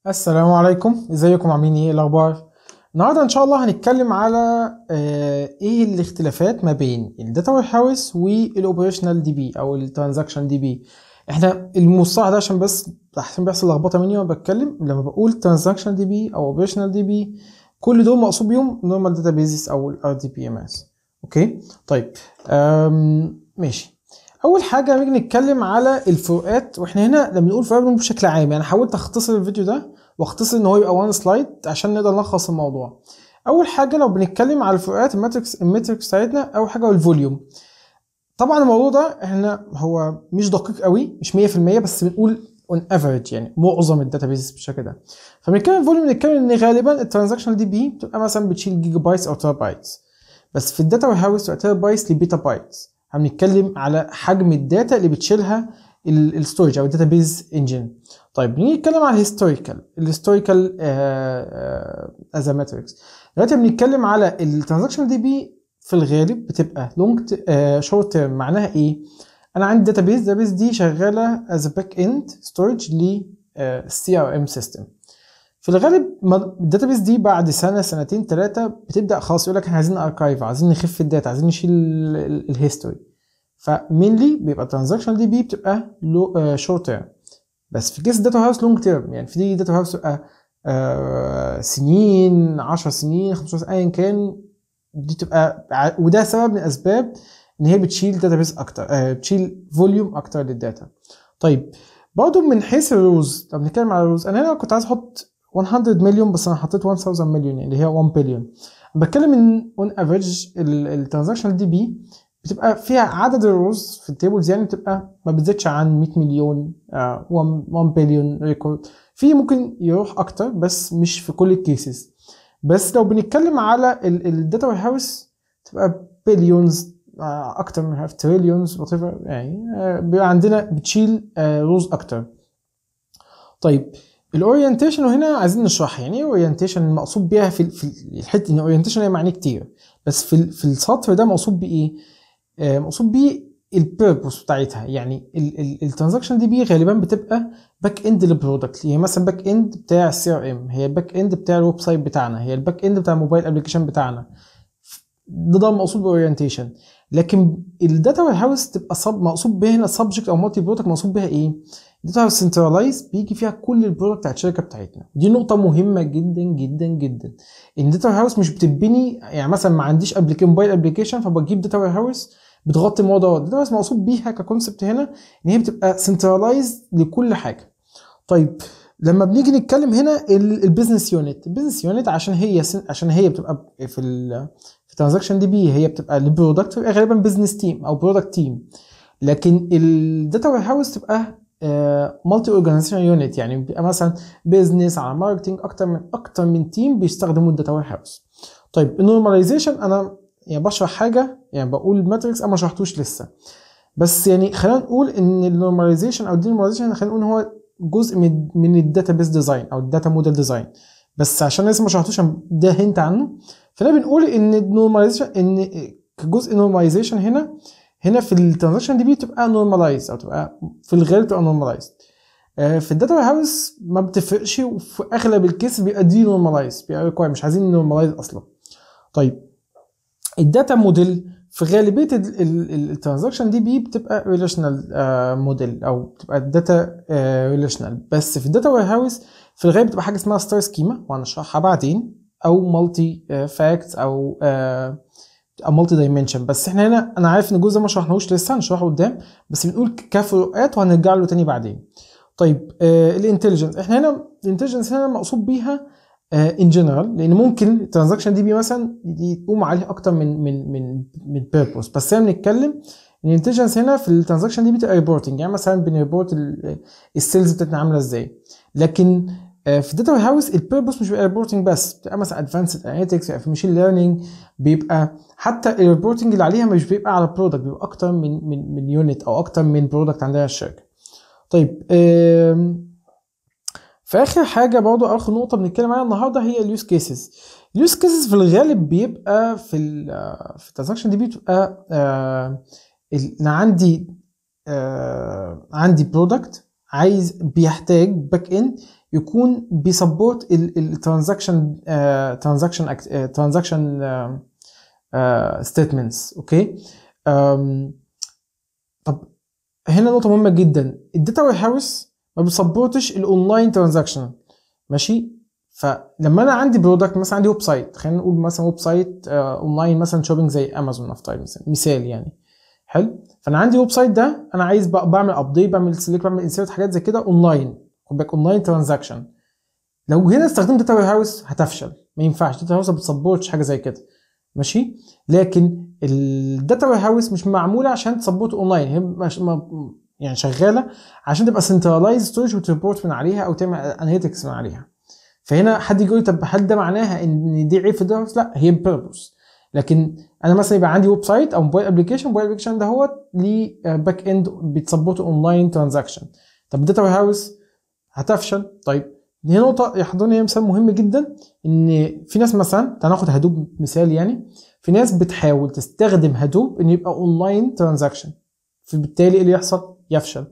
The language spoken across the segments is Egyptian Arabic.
السلام عليكم ازيكم عاملين ايه الاخبار النهارده ان شاء الله هنتكلم على آه، ايه الاختلافات ما بين الداتا وير هاوس والاوبريشنال دي بي او الترانزاكشن دي بي احنا المصطلح ده عشان بس عشان بيحصل لخبطه مني وانا بتكلم لما بقول ترانزاكشن دي بي او اوبريشنال دي بي كل دول مقصود بيهم نورمال داتا بيزز او الار دي بي ام اس اوكي طيب أم ماشي اول حاجه نيجي نتكلم على الفروقات واحنا هنا لما بنقول فروقات بنقول بشكل عام يعني حاولت اختصر الفيديو ده واختصر ان هو يبقى وان سلايد عشان نقدر نلخص الموضوع اول حاجه لو بنتكلم على الفروقات الماتريكس الماتريكس بتاعتنا اول حاجه هو الفوليوم طبعا الموضوع ده احنا هو مش دقيق قوي مش 100% بس بنقول اون افريج يعني معظم الداتابيز بالشكل ده فبنتكلم فوليوم بنتكلم ان غالبا الترانزاكشن دي بي بتبقى مثلا بتشيل جيجا بايتس او تيرا بايتس بس في الداتا وير هاوس بتبقى تيرا بايتس لبيتا بايتس هنتكلم على حجم الداتا اللي بتشيلها الستورج او الداتا بيز انجن طيب نيجي نتكلم على الهيستوريكال الهيستوريكال از ماتريكس دلوقتي بنتكلم على الترانزاكشن دي بي في الغالب بتبقى لونج شورت تيرم معناها ايه انا عندي داتا بيز الداتا بيز دي شغاله از باك اند ستورج للسي ار ام سيستم في الغالب الداتا بيز دي بعد سنه سنتين ثلاثه بتبدا خلاص يقول لك احنا عايزين اركايف عايزين نخف الداتا عايزين نشيل الهيستوري فمينلي بيبقى الترانزاكشن دي بي بتبقى لو شورت تيرم بس في كيس داتا هاوس لونج تيرم يعني في دي داتا هاوس بتبقى آه سنين 10 سنين 15 ايا كان دي تبقى وده سبب من الاسباب ان هي بتشيل داتا بيس اكتر آه بتشيل فوليوم اكتر للداتا طيب برضه من حيث الروز لو بنتكلم على الروز انا هنا كنت عايز احط 100 مليون بس انا حطيت 1000 مليون اللي هي 1 بليون بتكلم ان اون افريج الترانزاكشن دي بي بتبقى فيها عدد الروز في التيبلز يعني بتبقى ما بتزيدش عن 100 مليون 1 بليون ريكورد في ممكن يروح اكتر بس مش في كل الكيسز بس لو بنتكلم على الداتا وير هاوس تبقى بليونز اكتر من هاف تريليونز وات يعني بيبقى عندنا بتشيل روز اكتر طيب الاورينتيشن وهنا عايزين نشرحها يعني ايه اورينتيشن المقصود بيها في في الحته ان الاورينتيشن هي معنيه كتير بس في في السطر ده مقصود بايه؟ آه مقصود بيه البيربوس بتاعتها يعني الترانزاكشن دي بي غالبا بتبقى باك اند للبرودكت هي مثلا باك اند بتاع السي ار ام هي الباك اند بتاع الويب سايت بتاعنا هي الباك اند بتاع الموبايل ابلكيشن بتاعنا ده ده مقصود باورينتيشن لكن الداتا وير هاوس تبقى صب مقصود بيها هنا سبجكت او مالتي برودكت مقصود بيها ايه؟ الداتا هاوس سنترلايز بيجي فيها كل البرودكت بتاعت الشركه بتاعتنا دي نقطه مهمه جدا جدا جدا ان الداتا وير هاوس مش بتبني يعني مثلا ما عنديش ابلكيشن موبايل ابلكيشن فبجيب داتا وير هاوس بتغطي الموضوع ده الداتا هاوس مقصود بيها ككونسبت هنا ان هي بتبقى سنترلايز لكل حاجه طيب لما بنيجي نتكلم هنا البيزنس يونت البيزنس يونت عشان هي عشان هي بتبقى في ال في ترانزاكشن دي بي هي بتبقى البرودكت بتبقى غالبا بزنس تيم او برودكت تيم لكن الداتا وير هاوس تبقى مالتي اورجانيزيشن يونت يعني بيبقى مثلا بيزنس على ماركتنج اكتر من اكتر من تيم بيستخدموا الداتا وير هاوس طيب النورماليزيشن انا يعني بشرح حاجه يعني بقول ماتريكس انا ما شرحتوش لسه بس يعني خلينا نقول ان النورماليزيشن او الدينورماليزيشن خلينا نقول هو جزء من من الداتا بيس ديزاين او الداتا موديل ديزاين بس عشان لسه ما شرحتوش ده هنت عنه فانا بنقول ان النورماليزيشن ان كجزء نورماليزيشن هنا هنا في الترانزاكشن دي بي تبقى نورماليز او تبقى في الغالب تبقى نورماليز في الداتا وير هاوس ما بتفرقش وفي اغلب الكيس بيبقى دي نورماليز بيبقى ريكواير مش عايزين نورماليز اصلا طيب الداتا موديل في غالبيه الترانزاكشن دي بي بتبقى ريليشنال موديل او بتبقى الداتا ريليشنال بس في الداتا وير هاوس في الغالب بتبقى حاجه اسمها ستار سكيما وهنشرحها بعدين او مالتي فاكتس او او مالتي دايمنشن بس احنا هنا انا عارف ان الجزء ما شرحناهوش لسه هنشرحه قدام بس بنقول كفروقات وهنرجع له تاني بعدين طيب آه الانتليجنس احنا هنا الانتليجنس هنا مقصود بيها ان جنرال لان ممكن الترانزاكشن دي بي مثلا يقوم عليه اكتر من من من من بيربوس بس احنا بنتكلم الانتليجنس هنا في الترانزاكشن دي بتبقى ريبورتنج يعني مثلا بنريبورت السيلز بتاعتنا عامله ازاي لكن في الداتا هاوس البيربوس مش بيبقى ريبورتنج بس بتبقى مثلا ادفانسد اناليتكس في ماشين ليرنينج بيبقى حتى الريبورتنج اللي عليها مش بيبقى على برودكت بيبقى اكتر من من من يونت او اكتر من برودكت عندنا الشركه طيب في اخر حاجه برضه اخر نقطه بنتكلم عليها النهارده هي اليوز كيسز اليوز كيسز في الغالب بيبقى في ال في الترانزاكشن دي بتبقى انا عندي عندي برودكت عايز بيحتاج باك اند يكون بيسبورت الترانزاكشن ترانزاكشن ترانزاكشن ستيتمنتس اوكي أم، طب هنا نقطه مهمه جدا الداتا وير هاوس ما بيسبورتش الاونلاين ترانزاكشن ماشي فلما انا عندي برودكت مثلا عندي ويب سايت خلينا نقول مثلا ويب سايت آه، اونلاين مثلا شوبينج زي امازون نفترض مثلا مثال يعني حلو فانا عندي ويب سايت ده انا عايز بقى بعمل ابديت بعمل سيلكت بعمل انسيرت حاجات زي كده اونلاين خد بالك اونلاين ترانزاكشن لو هنا استخدمت داتا وير هاوس هتفشل ما ينفعش داتا هاوس ما بتسبورتش حاجه زي كده ماشي لكن الداتا وير هاوس مش معموله عشان تسبورت اونلاين هي مش ما يعني شغاله عشان تبقى سنترلايز ستورج وتريبورت من عليها او تعمل اناليتكس من عليها فهنا حد يقول لي طب هل ده معناها ان دي عيب في الداتا هاوس؟ لا هي بيربوس لكن انا مثلا يبقى عندي ويب سايت او موبايل ابلكيشن موبايل ابلكيشن ده هو ليه باك اند بتسبورت اونلاين ترانزاكشن طب الداتا وير هاوس هتفشل طيب دي نقطة يحضرني هي مثال مهم جدا ان في ناس مثلا تعال ناخد هدوب مثال يعني في ناس بتحاول تستخدم هدوب ان يبقى اونلاين ترانزاكشن فبالتالي ايه اللي يحصل؟ يفشل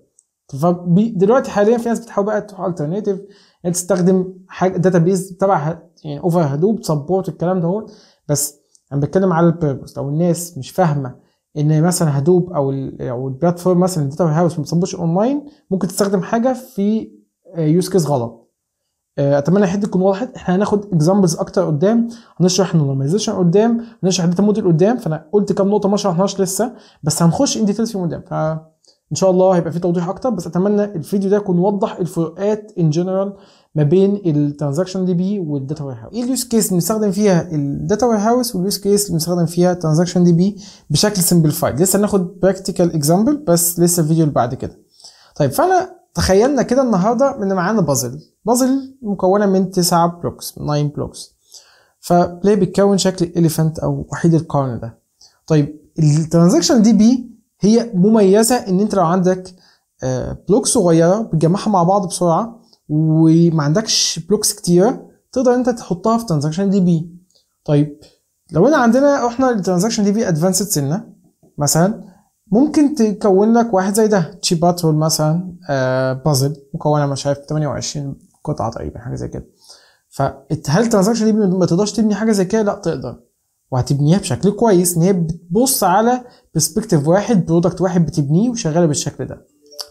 فدلوقتي حاليا في ناس بتحاول بقى تروح الترناتيف ان تستخدم حاجه داتا بيز تبع يعني اوفر هدوب سبورت الكلام ده هو بس انا بتكلم على البيربوس لو الناس مش فاهمه ان مثلا هدوب او ال او البلاتفورم مثلا الداتا هاوس ما بتسبورتش اونلاين ممكن تستخدم حاجه في يوز كيس غلط آه، اتمنى الحته تكون وضحت احنا هناخد اكزامبلز اكتر قدام هنشرح النورماليزيشن قدام هنشرح الداتا موديل قدام فانا قلت كام نقطه ما شرحناش لسه بس هنخش ان ديتيلز فيهم قدام فان شاء الله هيبقى في توضيح اكتر بس اتمنى الفيديو ده يكون وضح الفروقات ان جنرال ما بين الترانزاكشن دي بي والداتا وير هاوس ايه اليوز كيس اللي بنستخدم فيها الداتا وير هاوس واليوز كيس اللي بنستخدم فيها ترانزاكشن دي بي بشكل سمبليفايد لسه هناخد براكتيكال اكزامبل بس لسه الفيديو اللي بعد كده طيب فانا تخيلنا كده النهارده ان معانا بازل بازل مكونه من 9 بلوكس 9 بلوكس فبلاي بيتكون شكل اليفنت او وحيد القرن ده طيب الترانزاكشن دي بي هي مميزه ان انت لو عندك بلوك صغيره بتجمعها مع بعض بسرعه وما عندكش بلوكس كتيره تقدر انت تحطها في ترانزاكشن دي بي طيب لو انا عندنا احنا الترانزاكشن دي بي ادفانسد سنه مثلا ممكن تكون لك واحد زي ده تشيب باترول مثلا آه بازل مكونه مش عارف 28 قطعه تقريبا حاجه زي كده فهل الترانزاكشن دي ما تقدرش تبني حاجه زي كده لا تقدر وهتبنيها بشكل كويس ان هي بتبص على برسبكتيف واحد برودكت واحد بتبنيه وشغاله بالشكل ده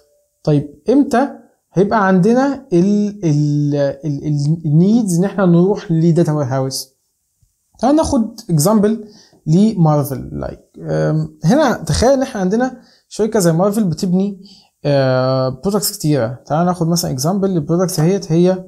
طيب امتى هيبقى عندنا النيدز ان احنا نروح لداتا وير هاوس تعال ناخد اكزامبل لمارفل لايك هنا تخيل ان احنا عندنا شركه زي مارفل بتبني برودكتس كتيره تعال ناخد مثلا اكزامبل البرودكتس هيت هي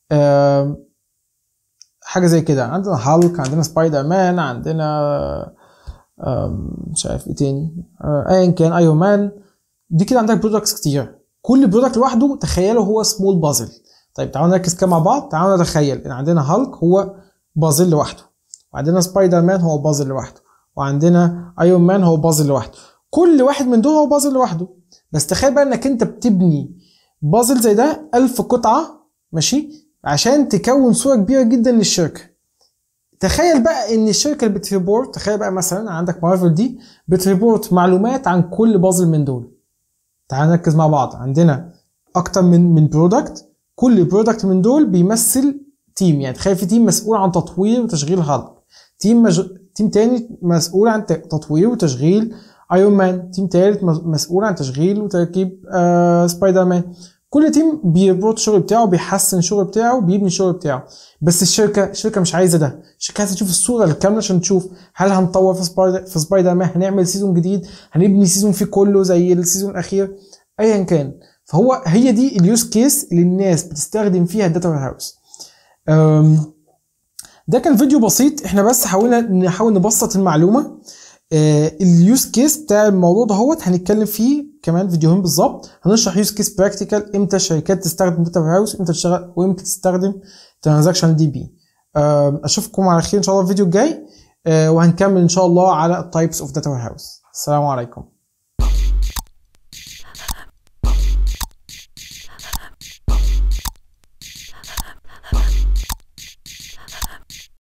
حاجه زي كده عندنا هالك عندنا سبايدر مان عندنا مش عارف ايه تاني ايا كان ايرون مان دي كده عندك برودكتس كتير كل برودكت لوحده تخيله هو سمول بازل طيب تعالوا نركز كده مع بعض تعالوا نتخيل ان عندنا هالك هو بازل لوحده وعندنا سبايدر مان هو بازل لوحده وعندنا ايرون مان هو بازل لوحده كل واحد من دول هو بازل لوحده بس تخيل بقى انك انت بتبني بازل زي ده ألف قطعة ماشي عشان تكون صورة كبيرة جدا للشركة تخيل بقى ان الشركة اللي بتريبورت تخيل بقى مثلا عندك مارفل دي بتريبورت معلومات عن كل بازل من دول تعال نركز مع بعض عندنا اكتر من من برودكت كل برودكت من دول بيمثل تيم يعني تخيل في تيم مسؤول عن تطوير وتشغيل هالك تيم مج... تيم تاني مسؤول عن تطوير وتشغيل ايرون مان تيم تالت مسؤول عن تشغيل وتركيب آه سبايدر مان كل تيم بيربط الشغل بتاعه بيحسن الشغل بتاعه بيبني الشغل بتاعه بس الشركه الشركه مش عايزه ده الشركه عايزه تشوف الصوره الكامله عشان تشوف هل هنطور في سبايدر في سبايدر مان هنعمل سيزون جديد هنبني سيزون فيه كله زي السيزون الاخير ايا كان فهو هي دي اليوز كيس اللي الناس بتستخدم فيها الداتا وير هاوس ده كان فيديو بسيط احنا بس حاولنا نحاول نبسط المعلومه آه اليوز كيس بتاع الموضوع ده هوت هنتكلم فيه كمان فيديوهين بالظبط هنشرح يوز كيس براكتيكال امتى الشركات تستخدم داتا وير هاوس امتى تشتغل وامتى تستخدم ترانزاكشن دي بي آه اشوفكم على خير ان شاء الله الفيديو الجاي آه وهنكمل ان شاء الله على التايبس اوف داتا وير هاوس السلام عليكم